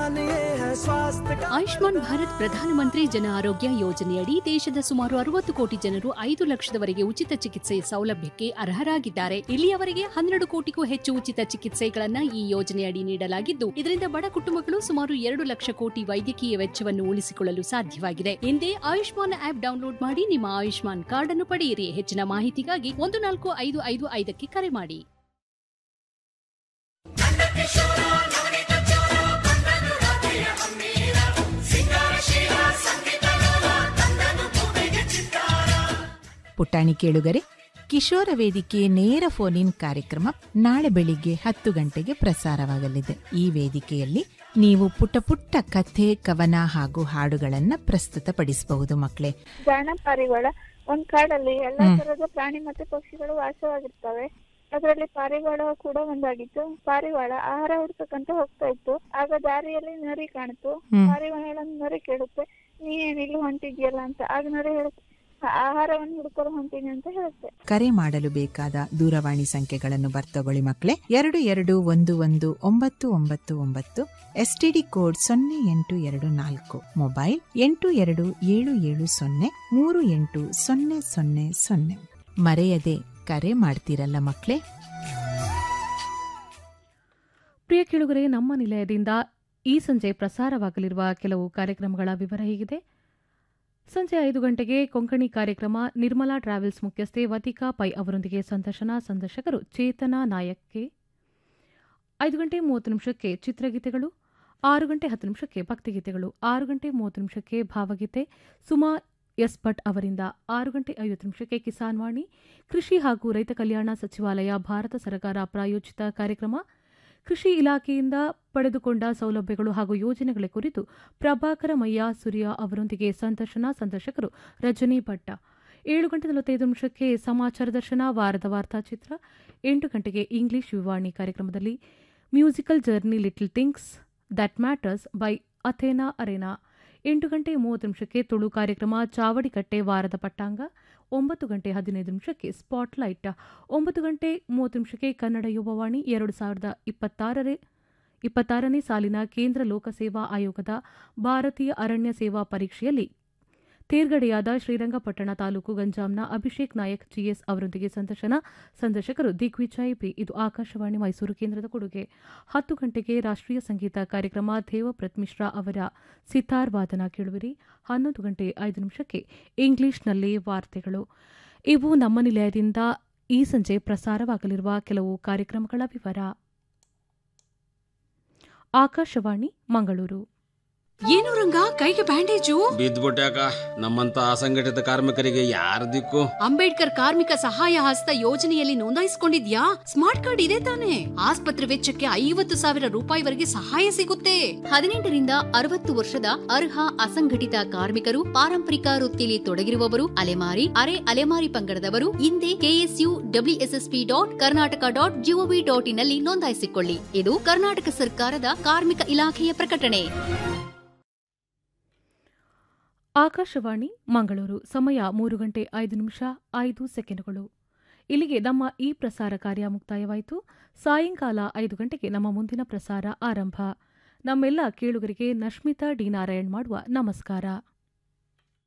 आयुष्मान ये है स्वास्थ्य का ಆಯುಷ್ಮಾನ್ ಭಾರತ್ ಪ್ರಧಾನಮಂತ್ರಿ ಜನ ಆರೋಗ್ಯ ಯೋಜನೆಯಡಿ ದೇಶದ ಸುಮಾರು ಅರವತ್ತು ಕೋಟಿ ಜನರು ಐದು ಲಕ್ಷದವರೆಗೆ ಉಚಿತ ಚಿಕಿತ್ಸೆ ಸೌಲಭ್ಯಕ್ಕೆ ಅರ್ಹರಾಗಿದ್ದಾರೆ ಇಲ್ಲಿಯವರೆಗೆ ಹನ್ನೆರಡು ಕೋಟಿಗೂ ಹೆಚ್ಚು ಉಚಿತ ಚಿಕಿತ್ಸೆಗಳನ್ನ ಈ ಯೋಜನೆಯಡಿ ನೀಡಲಾಗಿದ್ದು ಇದರಿಂದ ಬಡ ಕುಟುಂಬಗಳು ಸುಮಾರು ಎರಡು ಲಕ್ಷ ಕೋಟಿ ವೈದ್ಯಕೀಯ ವೆಚ್ಚವನ್ನು ಉಳಿಸಿಕೊಳ್ಳಲು ಸಾಧ್ಯವಾಗಿದೆ ಹಿಂದೆ ಆಯುಷ್ಮಾನ್ ಆಪ್ ಡೌನ್ಲೋಡ್ ಮಾಡಿ ನಿಮ್ಮ ಆಯುಷ್ಮಾನ್ ಕಾರ್ಡ್ ಅನ್ನು ಪಡೆಯಿರಿ ಹೆಚ್ಚಿನ ಮಾಹಿತಿಗಾಗಿ ಒಂದು ನಾಲ್ಕು ಐದು ಐದು ಐದಕ್ಕೆ ಕರೆ ಮಾಡಿ ಪುಟಾಣಿ ಕೇಳುಗರೆ ಕಿಶೋರ ವೇದಿಕೆ ನೇರ ಫೋನ್ ಇನ್ ಕಾರ್ಯಕ್ರಮ ನಾಳೆ ಬೆಳಿಗ್ಗೆ ಹತ್ತು ಗಂಟೆಗೆ ಪ್ರಸಾರವಾಗಲಿದೆ ಈ ವೇದಿಕೆಯಲ್ಲಿ ನೀವು ಪುಟ್ಟ ಪುಟ್ಟ ಕಥೆ ಕವನ ಹಾಗೂ ಹಾಡುಗಳನ್ನ ಪ್ರಸ್ತುತಪಡಿಸಬಹುದು ಮಕ್ಕಳೇ ಜಾಣ ಪಾರಿವಾಳ ಒಂದ್ ಕಾಡಲ್ಲಿ ಎಲ್ಲಾ ಹ್ಮ್. ತರದ ಪ್ರಾಣಿ ಮತ್ತೆ ಪಕ್ಷಿಗಳು ವಾಸವಾಗಿರ್ತವೆ ಅದರಲ್ಲಿ ಪಾರಿವಾಳ ಕೂಡ ಒಂದಾಗಿತ್ತು ಪಾರಿವಾಳ ಆಹಾರ ಹುಡ್ಕಕ್ಕಂತ ಹೋಗ್ತಾ ಇತ್ತು ಆಗ ದಾರಿಯಲ್ಲಿ ನರಿ ಕಾಣಿತು ಹ್ಮ್. ಪಾರಿವಾಳ ನರಿ ಕೇಳುತ್ತೆ ನೀನ್ ಇಲ್ಲಿ ಹೊಂಟಿದ್ಯಲ್ಲ ಅಂತ ಆಗ ನರಿ ಹೇಳುತ್ತೆ "ಆ- ಆಹಾರವನ್ನು ಹುಡ್ಕೊಂಡು ಹೊಂಟೀನಿ ಅಂತ ಹೇಳುತ್ತೆ ಕರೆ ಮಾಡಲು ಬೇಕಾದ ದೂರವಾಣಿ ಸಂಖ್ಯೆಗಳನ್ನು ಬರ್ತಗೊಳ್ಳಿ ಮಕ್ಕಳೇ ಎರಡು ಎರಡು ಒಂದು ಒಂದು ಒಂಬತ್ತು ಒಂಬತ್ತು ಒಂಬತ್ತು ಎಸ್ಟಿಡಿ ಕೋಡ್ ಸೊನ್ನೆ ಎಂಟು ಎರಡು ನಾಲ್ಕು ಮೊಬೈಲ್ ಎಂಟು ಎರಡು ಏಳು ಏಳು ಸೊನ್ನೆ ಮೂರು ಎಂಟು ಸೊನ್ನೆ ಸೊನ್ನೆ ಸೊನ್ನೆ ಮರೆಯದೆ ಕರೆ ಮಾಡ್ತೀರಲ್ಲ ಮಕ್ಕಳೇ ಪ್ರಿಯ ಕೇಳುಗರೆ ನಮ್ಮ ನಿಲಯದಿಂದ ಈ ಸಂಜೆ ಪ್ರಸಾರವಾಗಲಿರುವ ಕೆಲವು ಕಾರ್ಯಕ್ರಮಗಳ ವಿವರ ಹೀಗಿದೆ ಸಂಜೆ ಐದು ಗಂಟೆಗೆ ಕೊಂಕಣಿ ಕಾರ್ಯಕ್ರಮ ನಿರ್ಮಲಾ ಟ್ರಾವೆಲ್ಸ್ ಮುಖ್ಯಸ್ಥೆ ವತಿಕಾ ಪೈ ಅವರೊಂದಿಗೆ ಸಂದರ್ಶನ ಸಂದರ್ಶಕರು ಚೇತನಾ ನಾಯಕ್ಗೆ ಐದು ಗಂಟೆ ಮೂವತ್ತು ನಿಮಿಷಕ್ಕೆ ಚಿತ್ರಗೀತೆಗಳು ಆರು ಗಂಟೆ ಹತ್ತು ನಿಮಿಷಕ್ಕೆ ಭಕ್ತಿಗೀತೆಗಳು ಆರು ಗಂಟೆ ಮೂವತ್ತು ನಿಮಿಷಕ್ಕೆ ಭಾವಗೀತೆ ಸುಮಾ ಎಸ್ ಭಟ್ ಅವರಿಂದ ಆರು ಗಂಟೆ ಐವತ್ತು ನಿಮಿಷಕ್ಕೆ ಕಿಸಾನ್ ವಾಣಿ ಕೃಷಿ ಹಾಗೂ ರೈತ ಕಲ್ಯಾಣ ಸಚಿವಾಲಯ ಭಾರತ ಸರ್ಕಾರ ಪ್ರಾಯೋಜಿತ ಕಾರ್ಯಕ್ರಮ ಕೃಷಿ ಇಲಾಖೆಯಿಂದ ಪಡೆದುಕೊಂಡ ಸೌಲಭ್ಯಗಳು ಹಾಗೂ ಯೋಜನೆಗಳ ಕುರಿತು ಪ್ರಭಾಕರ ಮಯ್ಯ ಸೂರ್ಯ ಅವರೊಂದಿಗೆ ಸಂದರ್ಶನ ಸಂದರ್ಶಕರು ರಜನಿ ಭಟ್ಟ ಏಳು ಗಂಟೆ ನಲವತ್ತೈದು ನಿಮಿಷಕ್ಕೆ ಸಮಾಚಾರ ದರ್ಶನ ವಾರದ ವಾರ್ತಾಚಿತ್ರ ಎಂಟು ಗಂಟೆಗೆ ಇಂಗ್ಲಿಷ್ ವಿವಾಣಿ ಕಾರ್ಯಕ್ರಮದಲ್ಲಿ musical journey little things that matters by Athena Arena ಎಂಟು ಗಂಟೆ ಮೂವತ್ತು ನಿಮಿಷಕ್ಕೆ ತುಳು ಕಾರ್ಯಕ್ರಮ ಚಾವಡಿಕಟ್ಟೆ ವಾರದ ಪಟ್ಟಾಂಗ ಒಂಬತ್ತು ಗಂಟೆ ಹದಿನೈದು ನಿಮಿಷಕ್ಕೆ ಸ್ಪಾಟ್ಲೈಟ್ ಒಂಬತ್ತು ಗಂಟೆ ಮೂವತ್ತು ನಿಮಿಷಕ್ಕೆ ಕನ್ನಡ ಯುವವಾಣಿ ಎರಡು ಸಾವಿರದ ಇಪ್ಪತ್ತಾರರೇ ಇಪ್ಪತ್ತಾರನೇ ಸಾಲಿನ ಕೇಂದ್ರ ಲೋಕಸೇವಾ ಆಯೋಗದ ಭಾರತೀಯ ಅರಣ್ಯ ಸೇವಾ ಪರೀಕ್ಷೆಯಲ್ಲಿ ತೇರ್ಗಡೆಯಾದ ಶ್ರೀರಂಗಪಟ್ಟಣ ತಾಲೂಕು ಗಂಜಾಂನ ಅಭಿಷೇಕ್ ನಾಯಕ್ ಜಿಎಸ್ ಅವರೊಂದಿಗೆ ಸಂದರ್ಶನ ಸಂದರ್ಶಕರು ದಿಗ್ವಿಜಯ್ ಪಿ ಇದು ಆಕಾಶವಾಣಿ ಮೈಸೂರು ಕೇಂದ್ರದ ಕೊಡುಗೆ ಹತ್ತು ಗಂಟೆಗೆ ರಾಷ್ಟ್ರೀಯ ಸಂಗೀತ ಕಾರ್ಯಕ್ರಮ ದೇವಪ್ರತ್ ಮಿಶ್ರಾ ಅವರ ಸಿತಾರ್ ವಾದನ ಕೇಳುವಿರಿ ಹನ್ನೊಂದು ಗಂಟೆ ಐದು ನಿಮಿಷಕ್ಕೆ ಇಂಗ್ಲಿಷ್ನಲ್ಲಿ ವಾರ್ತೆಗಳು ಇವು ನಮ್ಮ ನಿಲಯದಿಂದ ಈ ಸಂಜೆ ಪ್ರಸಾರವಾಗಲಿರುವ ಕೆಲವು ಕಾರ್ಯಕ್ರಮಗಳ ವಿವರ ಆಕಾಶವಾಣಿ ಮಂಗಳೂರು ಏನು ರಂಗ ಕೈಗೆ ಬ್ಯಾಂಡೇಜು ಬಿದ್ದ್ಬಿಟ್ಯಾಕ ನಮ್ಮಂತ ಅಸಂಘಟಿತ ಕಾರ್ಮಿಕರಿಗೆ ಯಾರ ದಿಕ್ಕು ಅಂಬೇಡ್ಕರ್ ಕಾರ್ಮಿಕ ಸಹಾಯ ಹಸ್ತ ಯೋಜನೆಯಲ್ಲಿ ನೋಂದಾಯಿಸಿಕೊಂಡಿದ್ಯಾ ಸ್ಮಾರ್ಟ್ ಕಾರ್ಡ್ ಇದೆ ತಾನೆ ಆಸ್ಪತ್ರೆ ವೆಚ್ಚಕ್ಕೆ ಐವತ್ತು ಸಾವಿರ ರೂಪಾಯಿವರೆಗೆ ಸಹಾಯ ಸಿಗುತ್ತೆ ಹದಿನೆಂಟರಿಂದ ಅರವತ್ತು ವರ್ಷದ ಅರ್ಹ ಅಸಂಘಟಿತ ಕಾರ್ಮಿಕರು ಪಾರಂಪರಿಕ ವೃತ್ತಿಲಿ ತೊಡಗಿರುವವರು ಅಲೆಮಾರಿ ಅರೆ ಅಲೆಮಾರಿ ಪಂಗಡದವರು ಹಿಂದೆ K S U W S S P dot Karnataka dot G O V dot in ನಲ್ಲಿ ನೋಂದಾಯಿಸಿಕೊಳ್ಳಿ ಇದು ಕರ್ನಾಟಕ ಸರ್ಕಾರದ ಕಾರ್ಮಿಕ ಇಲಾಖೆಯ ಪ್ರಕಟಣೆ ಆಕಾಶವಾಣಿ ಮಂಗಳೂರು ಸಮಯ ಮೂರು ಗಂಟೆ ಐದು ನಿಮಿಷ ಐದು ಸೆಕೆಂಡುಗಳು ಇಲ್ಲಿಗೆ ನಮ್ಮ ಈ ಪ್ರಸಾರ ಕಾರ್ಯ ಮುಕ್ತಾಯವಾಯಿತು ಸಾಯಂಕಾಲ ಐದು ಗಂಟೆಗೆ ನಮ್ಮ ಮುಂದಿನ ಪ್ರಸಾರ ಆರಂಭ ನಮ್ಮೆಲ್ಲ ಕೇಳುಗರಿಗೆ ನಶ್ಮಿತಾ ಡಿ ನಾರಾಯಣ್ ಮಾಡುವ ನಮಸ್ಕಾರ